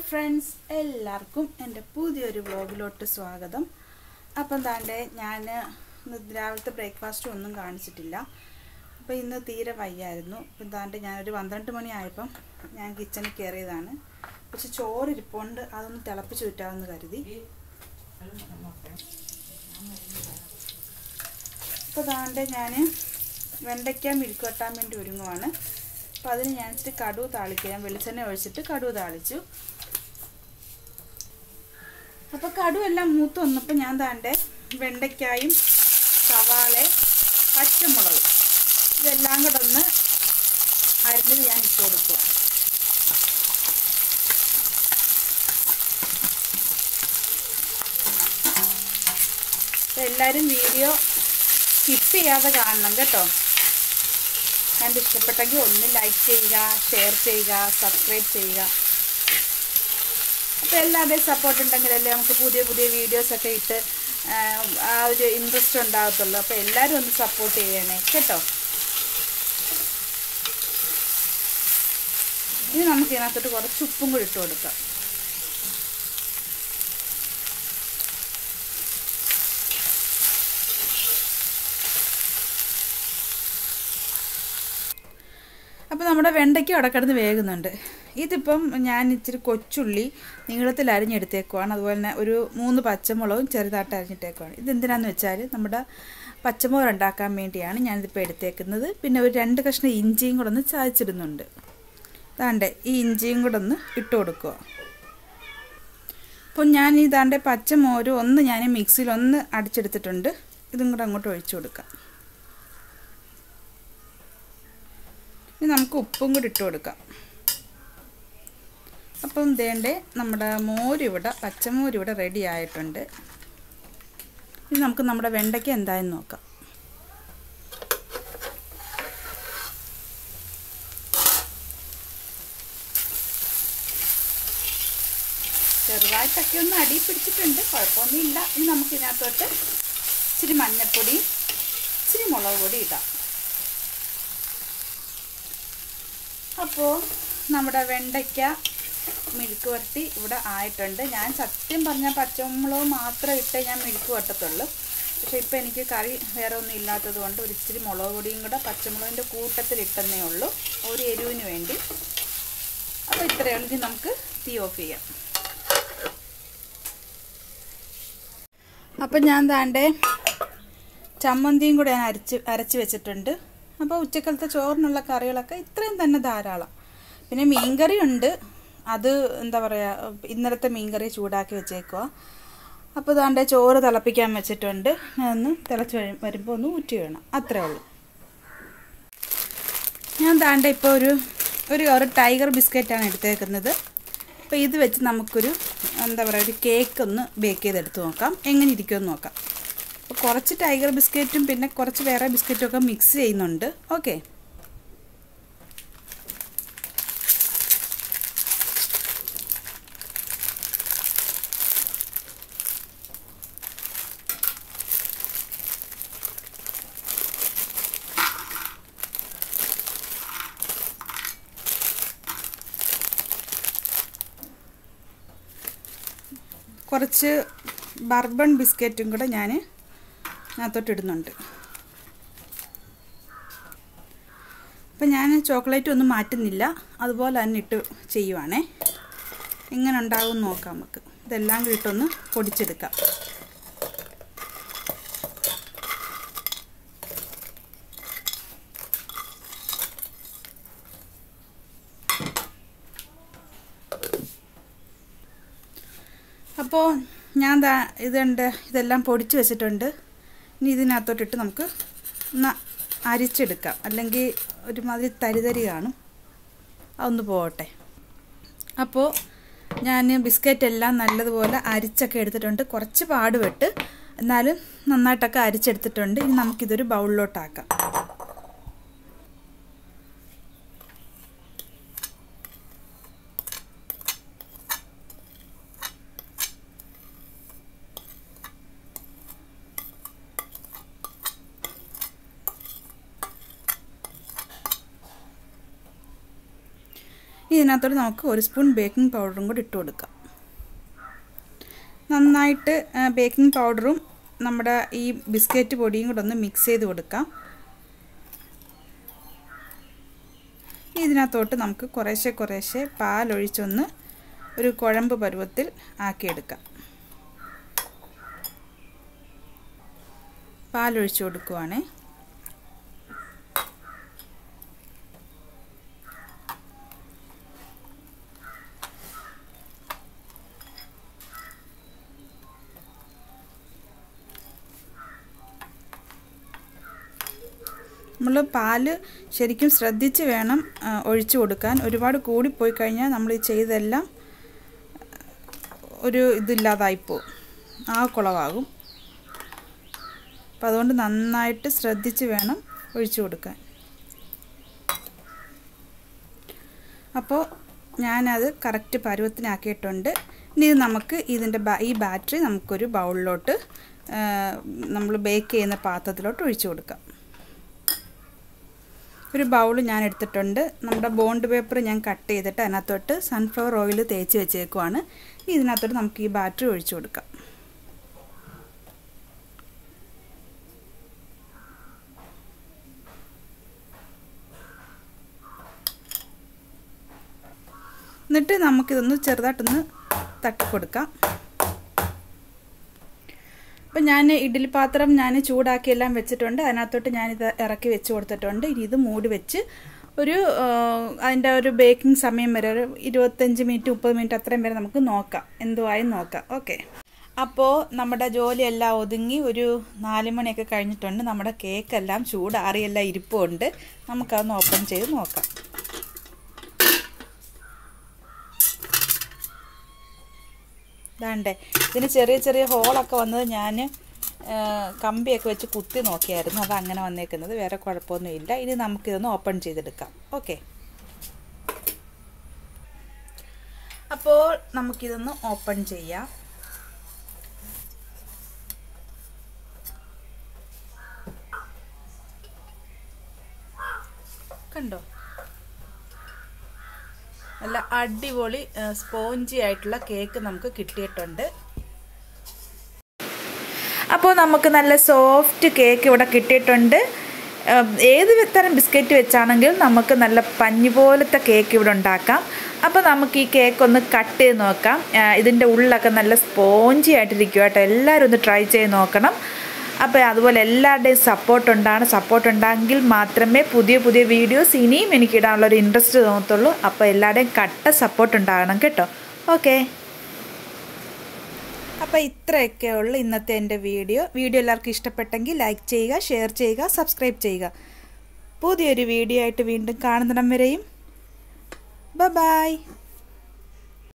friends എല്ലാവർക്കും എൻ്റെ പുതിയൊരു വ്ലോഗിലോട്ട് സ്വാഗതം അപ്പം താണ്ടെ ഞാൻ ഇന്ന് രാവിലത്തെ ബ്രേക്ക്ഫാസ്റ്റ് ഒന്നും കാണിച്ചിട്ടില്ല അപ്പോൾ ഇന്ന് തീരെ വയ്യായിരുന്നു അപ്പം താണ്ടെ ഞാനൊരു പന്ത്രണ്ട് മണിയായപ്പം ഞാൻ കിച്ചണിൽ കയറിയതാണ് പക്ഷെ ചോറ് ഇരിപ്പുണ്ട് അതൊന്ന് തിളപ്പിച്ച് വിറ്റാമെന്ന് കരുതി അപ്പോൾ താണ്ടെ ഞാൻ വെണ്ടയ്ക്ക മെഴുക്ക് വെട്ടാൻ വേണ്ടി ഒരുങ്ങുവാണ് അപ്പോൾ അതിന് ഞാൻ ഇച്ചിരി കടുവ് താളിക്കാം വെളിച്ചെണ്ണ ഒഴിച്ചിട്ട് കടുവ് താളിച്ചു അപ്പോൾ കടുവെല്ലാം മൂത്ത് വന്നപ്പോൾ ഞാൻ താണ്ടെ വെണ്ടയ്ക്കായും സവാള പച്ചമുളക് ഇതെല്ലാം കൂടെ ഒന്ന് അരിഞ്ഞത് ഞാൻ ഇട്ട് കൊടുക്കുക അപ്പോൾ എല്ലാവരും വീഡിയോ സ്കിപ്പ് ചെയ്യാതെ കാണണം കേട്ടോ കണ്ട് ഇഷ്ടപ്പെട്ടെങ്കിൽ ഒന്ന് ലൈക്ക് ചെയ്യുക ഷെയർ ചെയ്യുക സബ്സ്ക്രൈബ് ചെയ്യുക അപ്പോൾ എല്ലാവരുടെയും സപ്പോർട്ട് ഉണ്ടെങ്കിലല്ലേ നമുക്ക് പുതിയ പുതിയ വീഡിയോസൊക്കെ ഇട്ട് ആ ഒരു ഇൻട്രസ്റ്റ് ഉണ്ടാകത്തുള്ളൂ അപ്പോൾ എല്ലാവരും ഒന്ന് സപ്പോർട്ട് ചെയ്യണേ കേട്ടോ ഇനി നമുക്ക് ഇതിനകത്തോട്ട് കുറച്ച് ഉപ്പും കൂടി ഇട്ട് കൊടുക്കാം അപ്പോൾ നമ്മുടെ വെണ്ടയ്ക്ക് അവിടെ കിടന്ന് വേകുന്നുണ്ട് ഇതിപ്പം ഞാൻ ഇച്ചിരി കൊച്ചുള്ളി നീളത്തിൽ അരിഞ്ഞെടുത്തേക്കുവാണ് അതുപോലെ തന്നെ ഒരു മൂന്ന് പച്ചമുളകും ചെറുതായിട്ട് അരിഞ്ഞിട്ടേക്കുവാണ് ഇതെന്തിനാന്ന് വെച്ചാൽ നമ്മുടെ പച്ചമുളക് ഉണ്ടാക്കാൻ വേണ്ടിയാണ് ഞാനിതിപ്പോൾ എടുത്തേക്കുന്നത് പിന്നെ ഒരു രണ്ട് കഷ്ണം ഇഞ്ചിയും കൂടെ ഒന്ന് ചായച്ചിടുന്നുണ്ട് താണ്ടെ ഈ ഇഞ്ചിയും കൂടെ ഒന്ന് ഇട്ട് കൊടുക്കുക അപ്പോൾ ഞാൻ ഈ താണ്ടെ പച്ചമോര് ഒന്ന് ഞാൻ മിക്സിയിൽ ഒന്ന് അടിച്ചെടുത്തിട്ടുണ്ട് ഇതും കൂടെ അങ്ങോട്ട് ഒഴിച്ചു കൊടുക്കാം ഇനി നമുക്ക് ഉപ്പും കൂടി ഇട്ട് കൊടുക്കാം അപ്പം വേണ്ടേ നമ്മുടെ മോരിവിടെ പച്ചമോരിവിടെ റെഡി ആയിട്ടുണ്ട് ഇനി നമുക്ക് നമ്മുടെ വെണ്ടയ്ക്ക എന്തായെന്ന് നോക്കാം ചെറുതായിട്ടൊക്കെ ഒന്ന് അടി പിടിച്ചിട്ടുണ്ട് കുഴപ്പമൊന്നുമില്ല ഇനി നമുക്ക് ഇതിനകത്തോട്ട് ഇച്ചിരി മഞ്ഞൾപ്പൊടി ഇച്ചിരി മുളക് പൊടി ഇടാം അപ്പോൾ നമ്മുടെ വെണ്ടയ്ക്ക മെഴുക്ക് വരട്ടി ഇവിടെ ആയിട്ടുണ്ട് ഞാൻ സത്യം പറഞ്ഞാൽ പച്ചമുളക് മാത്രം ഇട്ടേ ഞാൻ മെഴുക്ക് വട്ടത്തുള്ളൂ പക്ഷേ ഇപ്പോൾ എനിക്ക് കറി വേറെ ഒന്നും ഇല്ലാത്തത് കൊണ്ട് ഒരു ഇച്ചിരി മുളക് പൊടിയും കൂടെ പച്ചമുളകിൻ്റെ കൂട്ടത്തിൽ ഇട്ടെന്നേ ഉള്ളൂ ഒരു എരിവിന് വേണ്ടി അപ്പോൾ ഇത്രയേ ഉള്ളൂ നമുക്ക് തീ ഓഫ് ചെയ്യാം അപ്പം ഞാൻ താണ്ടെ ചമ്മന്തിയും കൂടെ ഞാൻ അരച്ച് അരച്ച് വെച്ചിട്ടുണ്ട് അപ്പോൾ ഉച്ചക്കലത്തെ ചോറിനുള്ള കറികളൊക്കെ ഇത്രയും തന്നെ ധാരാളം പിന്നെ മീൻകറി ഉണ്ട് അത് എന്താ പറയുക ഇന്നലത്തെ മീൻകറി ചൂടാക്കി വെച്ചേക്കുക അപ്പോൾ താണ്ടെ ചോറ് തിളപ്പിക്കാൻ വെച്ചിട്ടുണ്ട് ഒന്ന് തിളച്ച് വരുമ്പോൾ ഒന്ന് ഊറ്റി വേണം അത്രേ ഉള്ളൂ ഞാൻ താണ്ടെ ഇപ്പോൾ ഒരു ഒരു ഒരു ടൈഗർ ബിസ്ക്കറ്റാണ് എടുത്തേക്കുന്നത് അപ്പോൾ ഇത് വെച്ച് നമുക്കൊരു എന്താ പറയുക ഒരു കേക്ക് ഒന്ന് ബേക്ക് ചെയ്തെടുത്ത് നോക്കാം എങ്ങനെ ഇരിക്കുമെന്ന് നോക്കാം അപ്പോൾ കുറച്ച് ടൈഗർ ബിസ്ക്കറ്റും പിന്നെ കുറച്ച് വേറെ ബിസ്ക്കറ്റും ഒക്കെ മിക്സ് ചെയ്യുന്നുണ്ട് ഓക്കെ കുറച്ച് ബർബൺ ബിസ്ക്കറ്റും കൂടെ ഞാൻ അതിനകത്തോട്ട് ഇടുന്നുണ്ട് അപ്പം ഞാൻ ചോക്ലേറ്റ് ഒന്നും മാറ്റുന്നില്ല അതുപോലെ തന്നെ ഇട്ട് ചെയ്യുവാണേ എങ്ങനെ ഉണ്ടാവും നോക്കാം നമുക്ക് ഇതെല്ലാം കൂടി ഇട്ടൊന്ന് പൊടിച്ചെടുക്കാം അപ്പോൾ ഞാൻ ദാ ഇതുണ്ട് ഇതെല്ലാം പൊടിച്ച് വെച്ചിട്ടുണ്ട് ഇനി ഇതിനകത്തോട്ടിട്ട് നമുക്ക് ഒന്ന് അരിച്ചെടുക്കാം അല്ലെങ്കിൽ ഒരുമാതിരി തരിതരി കാണും അതൊന്ന് പോകട്ടെ അപ്പോൾ ഞാൻ ബിസ്ക്കറ്റ് എല്ലാം നല്ലതുപോലെ അരിച്ചൊക്കെ എടുത്തിട്ടുണ്ട് കുറച്ച് പാടുപെട്ട് എന്നാലും നന്നായിട്ടൊക്കെ അരിച്ചെടുത്തിട്ടുണ്ട് ഇനി നമുക്കിതൊരു ബൗളിലോട്ടാക്കാം ഇതിനകത്തോട്ട് നമുക്ക് ഒരു സ്പൂൺ ബേക്കിംഗ് പൗഡറും കൂടി ഇട്ട് കൊടുക്കാം നന്നായിട്ട് ബേക്കിംഗ് പൗഡറും നമ്മുടെ ഈ ബിസ്ക്കറ്റ് പൊടിയും കൂടെ ഒന്ന് മിക്സ് ചെയ്ത് കൊടുക്കാം ഇതിനകത്തോട്ട് നമുക്ക് കുറേശ്ശെ കുറേശ്ശെ പാലൊഴിച്ചൊന്ന് ഒരു കുഴമ്പ് പരുവത്തിൽ ആക്കിയെടുക്കാം പാലൊഴിച്ച് കൊടുക്കുവാണേ നമ്മൾ പാല് ശരിക്കും ശ്രദ്ധിച്ച് വേണം ഒഴിച്ചു കൊടുക്കാൻ ഒരുപാട് കൂടിപ്പോയി കഴിഞ്ഞാൽ നമ്മൾ ഈ ചെയ്തെല്ലാം ഒരു ഇതില്ലാതായിപ്പോവും ആ കുളവാകും അപ്പം അതുകൊണ്ട് നന്നായിട്ട് ശ്രദ്ധിച്ച് വേണം ഒഴിച്ചു കൊടുക്കാൻ അപ്പോൾ ഞാനത് കറക്റ്റ് പരുവത്തിനാക്കിയിട്ടുണ്ട് ഇനി ഇത് നമുക്ക് ഇതിൻ്റെ ഈ ബാറ്ററി നമുക്കൊരു ബൗളിലോട്ട് നമ്മൾ ബേക്ക് ചെയ്യുന്ന പാത്രത്തിലോട്ട് ഒഴിച്ചു കൊടുക്കാം ഒരു ബൗൾ ഞാൻ എടുത്തിട്ടുണ്ട് നമ്മുടെ ബോണ്ട് പേപ്പർ ഞാൻ കട്ട് ചെയ്തിട്ട് അതിനകത്തോട്ട് സൺഫ്ലവർ ഓയിൽ തേച്ച് വെച്ചേക്കുവാണ് ഇതിനകത്തോട്ട് നമുക്ക് ഈ ബാറ്ററി ഒഴിച്ചു കൊടുക്കാം എന്നിട്ട് നമുക്കിതൊന്ന് ചെറുതായിട്ടൊന്ന് തട്ടിക്കൊടുക്കാം അപ്പം ഞാൻ ഇഡ്ഡലി പാത്രം ഞാൻ ചൂടാക്കി എല്ലാം വെച്ചിട്ടുണ്ട് അതിനകത്തോട്ട് ഞാനിത് ഇറക്കി വെച്ച് കൊടുത്തിട്ടുണ്ട് ഇനി ഇത് മൂടി വെച്ച് ഒരു അതിൻ്റെ ഒരു ബേക്കിംഗ് സമയം വരെ ഒരു ഇരുപത്തഞ്ച് മിനിറ്റ് മുപ്പത് മിനിറ്റ് അത്രയും വരെ നമുക്ക് നോക്കാം എന്തുവായും നോക്കാം ഓക്കെ അപ്പോൾ നമ്മുടെ ജോലിയെല്ലാം ഒതുങ്ങി ഒരു നാല് മണിയൊക്കെ കഴിഞ്ഞിട്ടുണ്ട് നമ്മുടെ കേക്കെല്ലാം ചൂടാറിയെല്ലാം ഇരിപ്പുണ്ട് നമുക്കതൊന്ന് ഓപ്പൺ ചെയ്ത് നോക്കാം ഇതാണ്ടേ ഇതിന് ചെറിയ ചെറിയ ഹോളൊക്കെ വന്നത് ഞാൻ കമ്പിയൊക്കെ വെച്ച് കുത്തി നോക്കിയായിരുന്നു അത് അങ്ങനെ വന്നേക്കുന്നത് വേറെ കുഴപ്പമൊന്നുമില്ല ഇനി നമുക്കിതൊന്ന് ഓപ്പൺ ചെയ്തെടുക്കാം ഓക്കെ അപ്പോൾ നമുക്കിതൊന്ന് ഓപ്പൺ ചെയ്യാം കണ്ടോ നല്ല അടിപൊളി സ്പോഞ്ചി ആയിട്ടുള്ള കേക്ക് നമുക്ക് കിട്ടിയിട്ടുണ്ട് അപ്പോൾ നമുക്ക് നല്ല സോഫ്റ്റ് കേക്ക് ഇവിടെ കിട്ടിയിട്ടുണ്ട് ഏത് തരം ബിസ്ക്കറ്റ് വെച്ചാണെങ്കിലും നമുക്ക് നല്ല പഞ്ഞി പോലത്തെ കേക്ക് ഇവിടെ ഉണ്ടാക്കാം അപ്പോൾ നമുക്ക് ഈ കേക്ക് ഒന്ന് കട്ട് ചെയ്ത് നോക്കാം ഇതിൻ്റെ ഉള്ളൊക്കെ നല്ല സ്പോഞ്ചി ആയിട്ടിരിക്കും കേട്ടോ എല്ലാവരും ഒന്ന് ട്രൈ ചെയ്ത് നോക്കണം അപ്പോൾ അതുപോലെ എല്ലാവരുടെയും സപ്പോർട്ട് ഉണ്ടാണ് സപ്പോർട്ട് ഉണ്ടെങ്കിൽ മാത്രമേ പുതിയ പുതിയ വീഡിയോസ് ഇനിയും എനിക്ക് ഇടാനുള്ള ഒരു ഇൻട്രസ്റ്റ് തോന്നത്തുള്ളൂ അപ്പോൾ എല്ലാവരുടെയും കട്ട സപ്പോർട്ട് ഉണ്ടാകണം കേട്ടോ ഓക്കെ അപ്പോൾ ഇത്രയൊക്കെ ഉള്ളു ഇന്നത്തെ എൻ്റെ വീഡിയോ വീഡിയോ എല്ലാവർക്കും ഇഷ്ടപ്പെട്ടെങ്കിൽ ലൈക്ക് ചെയ്യുക ഷെയർ ചെയ്യുക സബ്സ്ക്രൈബ് ചെയ്യുക പുതിയൊരു വീഡിയോ ആയിട്ട് വീണ്ടും കാണുന്നിടം വരെയും ബ ബായ്